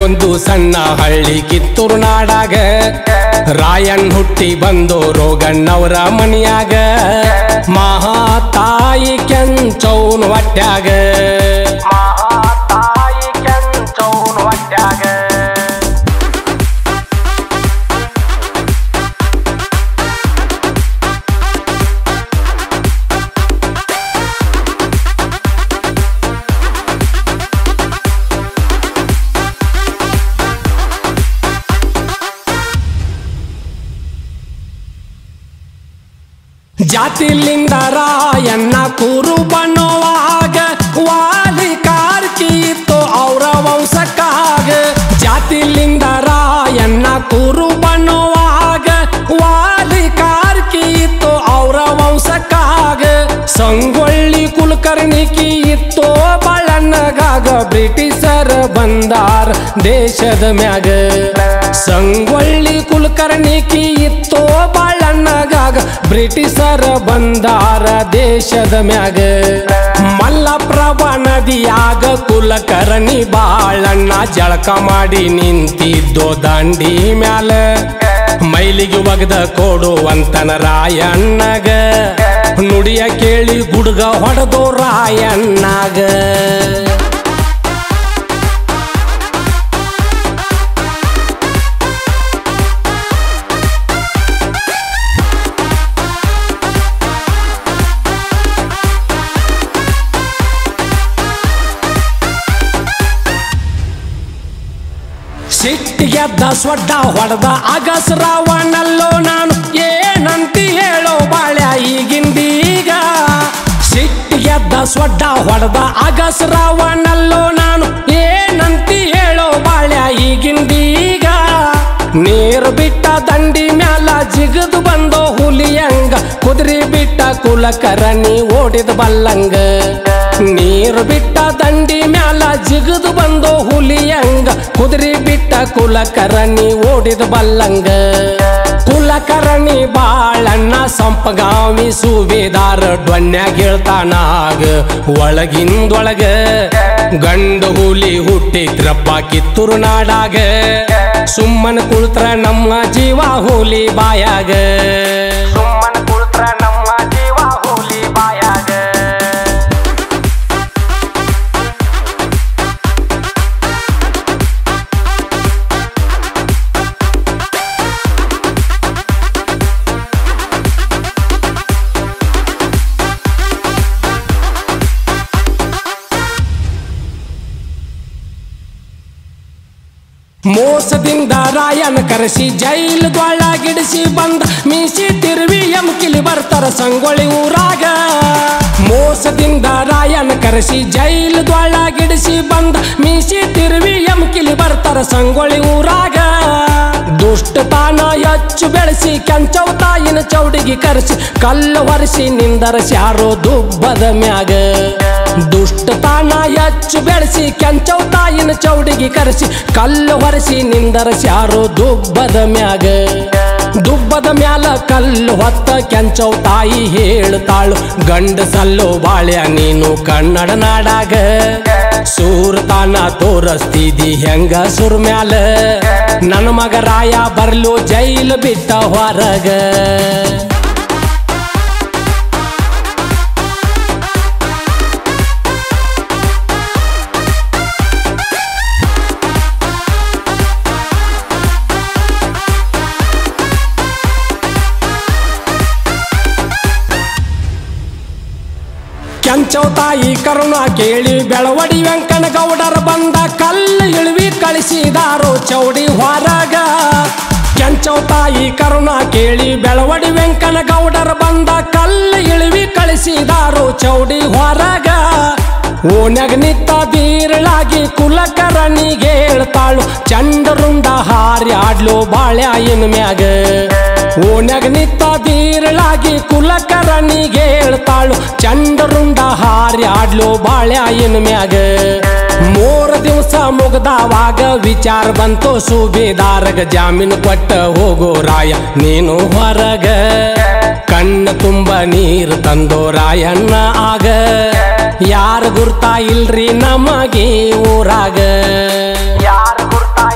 ಒಂದು ಸಣ್ಣ ಹಳ್ಳಿ ಕಿತ್ತೂರು ನಾಡಾಗ ರಾಯಣ್ಣ ಹುಟ್ಟಿ ಬಂದು ರೋಗಣ್ಣವರ ಮನಿಯಾಗ ಮಹಾತಾಯಿ ಕೆಂಚೌನ್ ಹೊಟ್ಯಾಗ ಮಹಾತಾಯಿ ಕೆಂಚೌನ್ ಹೊಟ್ಯಾಗ ಜಾತಿಲಿಂದ ರಾಯಣ್ಣ ಕೂರು ಬಣ್ಣವಾಗ ವಾಲಿ ಕಾರ್ಕಿ ಇತ್ತು ಅವರ ವಂಶಕ್ಕಾಗ ಜಾತಿಲಿಂದ ರಾಯಣ್ಣ ಕೂರು ಬಣ್ಣವಾಗ ವಾಲಿ ಕಾರ್ಕಿ ಇತ್ತು ಅವರ ವಂಶಕ್ಕಾಗ ಸಂಗೊಳ್ಳಿ ಕುಲಕರ್ಣಿಕಿ ಇತ್ತು ಬಾಳಣ್ಣಗಾಗ ಬ್ರಿಟಿಷರ್ ಬಂದಾರ ದೇಶದ ಮ್ಯಾಗ ಸಂಗೊಳ್ಳಿ ಕುಲಕರ್ಣಿಕಿ ಇತ್ತು ಬಾಳಣ್ಣಗಾಗ ಬ್ರಿಟಿಷರ ಬಂದಾರ ದೇಶದ ಮ್ಯಾಗ ಮಲ್ಲಪ್ರಭ ನದಿಯಾಗ ಕುಲಕರ್ಣಿ ಬಾಳಣ್ಣ ಜಳಕ ಮಾಡಿ ನಿಂತಿದ್ದೋ ದಂಡಿ ಮ್ಯಾಲ ಮೈಲಿಗೆ ಒಗದ ಕೊಡುವಂತನ ರಾಯಣ್ಣಗ ನುಡಿಯ ಕೇಳಿ ಗುಡ್ಗ ಹೊಡೆದು ರಾಯಣ್ಣಗ ಸಿಟ್ಟಿಗೆದ್ದ ಸ್ವಡ್ಡ ಹೊಡೆದ ಅಗಸ್ರಾವಣಲ್ಲೋ ನಾನು ಏನಂತಿ ಹೇಳೋ ಬಾಳ್ಯ ಈಗಿಂದೀಗ ಸಿಟ್ಟಿಗೆದ್ದ ಸ್ವಡ್ಡ ಹೊಡೆದ ಅಗಸ್ರಾವಣಲ್ಲೋ ನಾನು ಏನಂತಿ ಹೇಳೋ ಬಾಳ್ಯ ಈಗಿಂದೀಗ ನೀರು ಬಿಟ್ಟ ದಂಡಿ ಮ್ಯಾಲ ಜಿಗದು ಬಂದೋ ಹುಲಿಯಂಗ ಕುದುರೆ ಬಿಟ್ಟ ಕುಲಕರಣಿ ಓಡಿದ ಬಲ್ಲಂಗ ನೀರು ಬಿಟ್ಟ ದಂಡಿ ಮ್ಯಾಲ ಜಿಗದು ಬಂದೋ ಹುಲಿಯಂಗ ಕುದುರೆ ಬಿಟ್ಟ ಕುಲಕರಣಿ ಓಡಿದ ಬಲ್ಲಂಗ ಕುಲಕರಣಿ ಬಾಳಣ್ಣ ಸಂಪಗಾಮಿ ಸುಬೇದಾರ ಡೊನ್ಯಾಗ ಹೇಳ್ತಾನಾಗ ಒಳಗಿಂದೊಳಗ ಗಂಡು ಹುಲಿ ಹುಟ್ಟಿದ್ರಪ್ಪ ಕಿತ್ತೂರು ನಾಡಾಗ ಸುಮ್ಮನ ಕುಳ್ತ್ರ ನಮ್ಮ ಜೀವ ಹುಲಿ ಬಾಯಾಗ ಸುಮ್ಮನ ಕುಳ್ತ್ರ ನಮ್ಮ ಜೀವ ಹುಲಿ ಬಾಯಾಗ ಮೋಸದಿಂದ ರಾಯನ ಕರೆಸಿ ಜೈಲದೊಳಗಿಡಿಸಿ ಬಂದ ಮೀಸಿ ತಿರುವಿ ಎಮ್ಕಿಲಿ ಬರ್ತಾರ ಸಂಗೊಳ್ಳಿ ಊರಾಗ ಮೋಸದಿಂದ ರಾಯನ ಕರೆಸಿ ಜೈಲದೊಳಗಿಡಿಸಿ ಬಂದ ಮೀಸಿ ತಿರುವಿ ಎಮ್ಕಿಲಿ ಬರ್ತಾರ ಸಂಗೊಳ್ಳಿ ಊರಾಗ ದುಷ್ಟ ತಾನ ಹೆಚ್ಚು ಬೆಳೆಸಿ ಕೆಂಚವ ತಾಯಿನ ಚೌಡಿಗೆ ಕರೆಸಿ ಕಲ್ಲು ಒರೆಸಿ ನಿಂದರಸ್ಯಾರೋ ದುಬ್ಬದ ಮ್ಯಾಗ ದುಷ್ಟ ತಾನ ಹೆಚ್ಚು ಬೆಳೆಸಿ ಕೆಂಚವ ತಾಯಿನ ಚೌಡಿಗೆ ಕರೆಸಿ ಕಲ್ಲು ಹೊರಸಿ ನಿಂದರಸ್ಯಾರೋ ದುಬ್ಬದ ಮ್ಯಾಗ ದುಬ್ಬದ ಮ್ಯಾಲ ಕಲ್ಲು ಹೊತ್ತ ಕೆಂಚವ್ ತಾಯಿ ಹೇಳ್ತಾಳು ಗಂಡಸಲ್ಲು ಬಾಳ್ಯ ನೀನು ಕನ್ನಡ ನಾಡಾಗ ಸೂರತಾನ ತೋರಸ್ತಿದಿ ಹೆಂಗ ಸುರ್ ಮ್ಯಾಲ ನನ್ನ ಮಗ ರಾಯ ಬರ್ಲು ಜೈಲ್ ಬಿಟ್ಟ ಹೊರಗ ಕೆಂಚವ್ ತಾಯಿ ಕರುಣ ಕೇಳಿ ಬೆಳವಡಿ ವೆಂಕನ ಗೌಡರ ಬಂದ ಕಲ್ಲು ಇಳುವಿ ಕಳಿಸಿದಾರೋ ಚೌಡಿ ಹೊರಗ ಕೆಂಚವ್ ತಾಯಿ ಕರುಣ ಕೇಳಿ ಬೆಳವಡಿ ವೆಂಕನ ಗೌಡರ ಬಂದ ಕಲ್ಲು ಇಳುವಿ ಕಳಿಸಿದಾರೋ ಚೌಡಿ ಹೊರಗ ಓನ್ಯಾಗ ನಿತ್ತ ಬೀರಳಾಗಿ ಕುಲಕರಣಿಗೆ ಹೇಳ್ತಾಳು ಚಂಡರುಂಡ ಹಾರಿ ಆಡ್ಲು ಬಾಳ್ಯಾಯಿನ ಮ್ಯಾಗ ಓನ್ಯಾಗ ನಿತ್ತ ಬೀರಳಾಗಿ ಕುಲಕರಣಿಗೆ ಹೇಳ್ತಾಳು ಚಂಡರುಂಡ ಹಾರಿ ಆಡ್ಲು ಬಾಳ್ಯಾಯಿನ ಮ್ಯಾಗ ಮೂರು ದಿವಸ ಮುಗ್ದಾವಾಗ ವಿಚಾರ ಬಂತು ಸುಬೇದಾರಗ ಜಾಮೀನು ಕೊಟ್ಟ ಹೋಗೋ ರಾಯ ನೀನು ಹೊರಗ ಕಣ್ಣ ತುಂಬ ನೀರು ತಂದೋ ರಾಯಣ್ಣ ಆಗ ಯಾರ ಗುರ್ತಾ ಇಲ್ರಿ ನಮಗೆ ಊರಾಗ ಯಾರ ಗುರ್ತಾ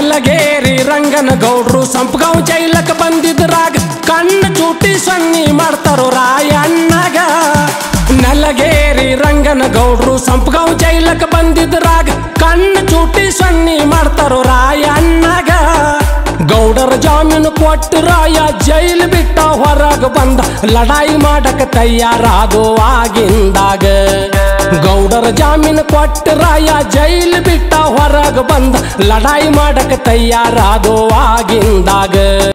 ನೆಲಗೇರಿ ರಂಗನ ಗೌಡ್ರು ಸಂಪಗಾಂವ್ ಜೈಲಕ್ಕೆ ಬಂದಿದ್ರಾಗ ಕಣ್ಣು ಚೂಟಿ ಸನ್ನಿ ಮಾಡ್ತಾರೋ ರಾಯಣ್ಣಗ ನೆಲಗೇರಿ ರಂಗನ ಗೌಡ್ರು ಸಂಪಗಾಂವ್ ಜೈಲಕ್ಕೆ ಬಂದಿದ್ರಾಗ ಕಣ್ಣು ಚೂಟಿ ಸನ್ನಿ ಮಾಡ್ತಾರೋ ರಾಯಣ್ಣಗ ಗೌಡರ ಜಾಮೀನು ಕೊಟ್ಟು ರಾಯ ಜೈಲ್ ಬಿಟ್ಟ ಹೊರಗ ಬಂದ ಲಡಾಯಿ ಮಾಡಕ ತಯಾರಾದೋ ಆಗಿಂದಾಗ ಗೌಡರ ಜಾಮೀನು ಕೊಟ್ಟು ರಾಯ ಜೈಲ್ ಬಿಟ್ಟ ಹೊರಗ ಬಂದ ಲಡಾಯಿ ಮಾಡಕ ತಯಾರಾದೋ ಆಗಿಂದಾಗ